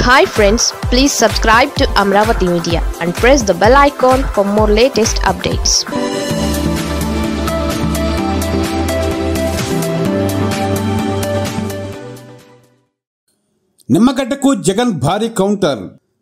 hi friends please subscribe to Amaravati media and press the bell icon for more latest updates నిమ్మగడ్డకు జగన్ భారీ counter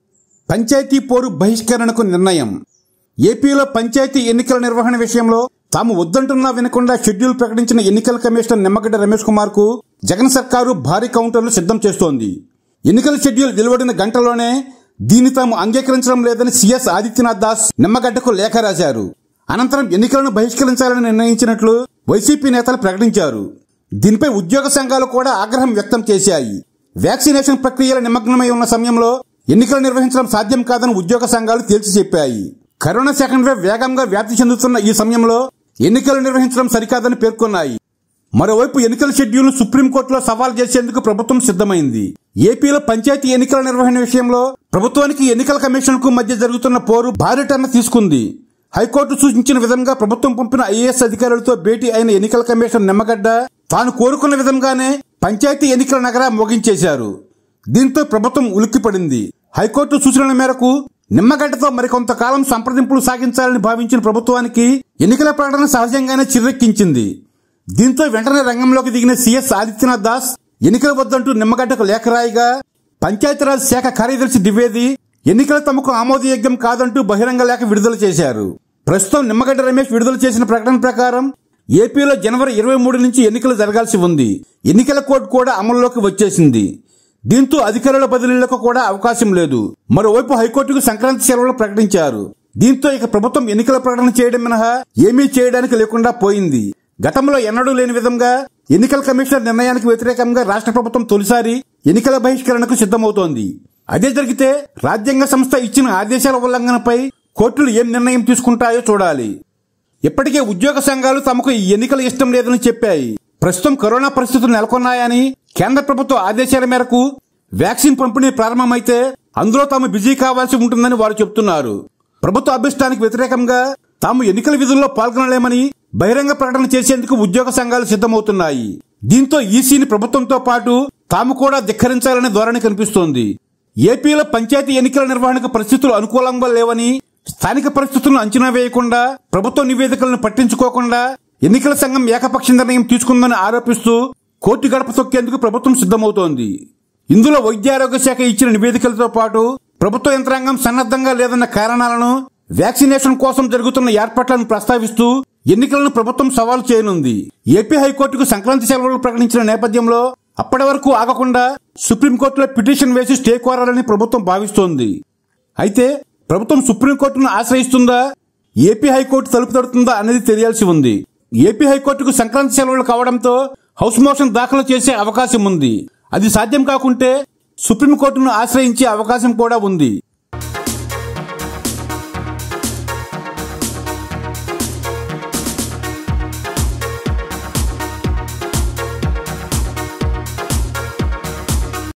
panchayat పోరు బహిష్కరణకు నిర్ణయం ఏపీలో పంచాయతీ ఎన్నికల నిర్వహణ విషయంలో తాము వద్దంటున్నా వినకుండా షెడ్యూల్ ప్రకటించిన ఎన్నికల కమిషనర్ నిమ్మగడ్డ రమేష్ కుమార్ కు జగన్ సర్కారు భారీ కౌంటర్లు సిద్ధం చేస్తోంది ఎన్నికల షెడ్యూల్ వెలువడిన గంటలోనే దీన్ని తాము అంగీకరించడం లేదని సీఎస్ ఆదిత్యనాథ్ దాస్ నిమ్మగడ్డకు లేఖ రాశారు అనంతరం ఎన్నికలను బహిష్కరించాలని నిర్ణయించినట్లు వైసీపీ నేతలు ప్రకటించారు దీనిపై ఉద్యోగ సంఘాలు కూడా ఆగ్రహం వ్యక్తం చేశాయి వ్యాక్సినేషన్ ప్రక్రియలో నిమగ్నమై ఉన్న సమయంలో ఎన్నికలు నిర్వహించడం సాధ్యం కాదని ఉద్యోగ సంఘాలు తేల్చి చెప్పాయి కరోనా సెకండ్ వేవ్ వేగంగా వ్యాప్తి చెందుతున్న ఈ సమయంలో ఎన్నికలు నిర్వహించడం సరికాదని పేర్కొన్నాయి మరోవైపు ఎన్నికల షెడ్యూల్ సుప్రీంకోర్టులో సవాల్ చేసేందుకు ప్రభుత్వం సిద్ధమైంది ఏపీలో పంచాయతీ ఎన్నికల నిర్వహణ విషయంలో ప్రభుత్వానికి ఎన్నికల కమిషన్ కు మధ్య జరుగుతున్న పోరు భారీ టర్న్ తీసుకుంది హైకోర్టు సూచించిన విధంగా ప్రభుత్వం పంపిన ఐఏఎస్ అధికారులతో భేటీ అయిన ఎన్నికల కమిషన్ నిమ్మగడ్డ తాను కోరుకున్న విధంగానే పంచాయతీ ఎన్నికల నగర మోగించేశారు దీంతో ప్రభుత్వం ఉలిక్కిపడింది హైకోర్టు సూచనల మేరకు నిమ్మగడ్డతో మరికొంతకాలం సంప్రదింపులు సాగించాలని భావించిన ప్రభుత్వానికి ఎన్నికల ప్రకటన సహజంగానే చిర్రెక్కించింది దీంతో వెంటనే రంగంలోకి దిగిన సీఎస్ ఆదిత్యనాథ్ దాస్ ఎన్నికల వద్దంటూ నిమ్మగడ్డకు లేఖ రాయిగా పంచాయతీరాజ్ శాఖ కార్యదర్శి ద్వివేది ఎన్నికలు తమకు ఆమోదయోగ్యం కాదంటూ బహిరంగ లేఖ విడుదల చేశారు ప్రస్తుతం నిమ్మగడ్డ రమేష్ విడుదల చేసిన ప్రకటన ప్రకారం ఏపీలో జనవరి ఇరవై మూడు నుంచి ఎన్నికలు జరగాల్సి ఉంది ఎన్నికల కోడ్ కూడా అమల్లోకి వచ్చేసింది దీంతో అధికారుల బదిలీలకు కూడా అవకాశం లేదు మరోవైపు హైకోర్టుకు సంక్రాంతి సెలవులు ప్రకటించారు దీంతో ఇక ప్రభుత్వం ఎన్నికల ప్రకటన చేయడం మినహా ఏమీ చేయడానికి లేకుండా పోయింది గతంలో ఎన్నడూ లేని విధంగా ఎన్నికల కమిషనర్ నిర్ణయానికి వ్యతిరేకంగా రాష్ట్ర ప్రభుత్వం తొలిసారి ఎన్నికల బహిష్కరణకు సిద్ధమవుతోంది అదే జరిగితే రాజ్యాంగ సంస్థ ఇచ్చిన ఆదేశాల ఉల్లంఘనపై కోర్టులు ఏం నిర్ణయం తీసుకుంటాయో చూడాలి ఇప్పటికే ఉద్యోగ సంఘాలు తమకు ఈ ఎన్నికలు ఇష్టం లేదని చెప్పాయి ప్రస్తుతం కరోనా పరిస్థితులు నెలకొన్నాయని కేంద్ర ప్రభుత్వ ఆదేశాల మేరకు వ్యాక్సిన్ పంపిణీ ప్రారంభమైతే అందులో తాము బిజీ కావాల్సి ఉంటుందని వారు చెబుతున్నారు ప్రభుత్వ అభిష్టానికి వ్యతిరేకంగా తాము ఎన్నికల విధుల్లో పాల్గొనలేమని బహిరంగ ప్రకటన చేసేందుకు ఉద్యోగ సంఘాలు సిద్ధమవుతున్నాయి దీంతో ఈసీని ప్రభుత్వంతో పాటు తాము కూడా ధిక్కరించాలనే ధోరణి కనిపిస్తోంది ఏపీలో పంచాయతీ ఎన్నికల నిర్వహణకు పరిస్థితులు అనుకూలంగా లేవని స్థానిక పరిస్థితులను అంచనా వేయకుండా ప్రభుత్వ నివేదికలను పట్టించుకోకుండా ఎన్నికల సంఘం ఏకపక్ష నిర్ణయం తీసుకుందని ఆరోపిస్తూ కోర్టు గడప తొక్కేందుకు ప్రభుత్వం సిద్ధమవుతోంది ఇందులో వైద్యారోగ్య శాఖ ఇచ్చిన నివేదికలతో పాటు ప్రభుత్వ యంత్రాంగం సన్నద్ధంగా లేదన్న కారణాలను వ్యాక్సినేషన్ కోసం జరుగుతున్న ఏర్పాట్లను ప్రస్తావిస్తూ ఎన్నికలను ప్రభుత్వం సవాల్ చేయనుంది ఏపీ హైకోర్టుకు సంక్రాంతి సెలవులు ప్రకటించిన నేపథ్యంలో అప్పటి వరకు ఆగకుండా సుప్రీంకోర్టులో పిటిషన్ వేసి స్టే కోరాలని ప్రభుత్వం భావిస్తోంది అయితే ప్రభుత్వం సుప్రీంకోర్టును ఆశ్రయిస్తుందా ఏపీ హైకోర్టు తలుపు తడుతుందా అనేది తెలియాల్సి ఉంది ఏపీ హైకోర్టుకు సంక్రాంతి సెలవులు కావడంతో హౌస్ మోషన్ దాఖలు చేసే అవకాశం ఉంది అది సాధ్యం కాకుంటే సుప్రీంకోర్టును ఆశ్రయించే అవకాశం కూడా ఉంది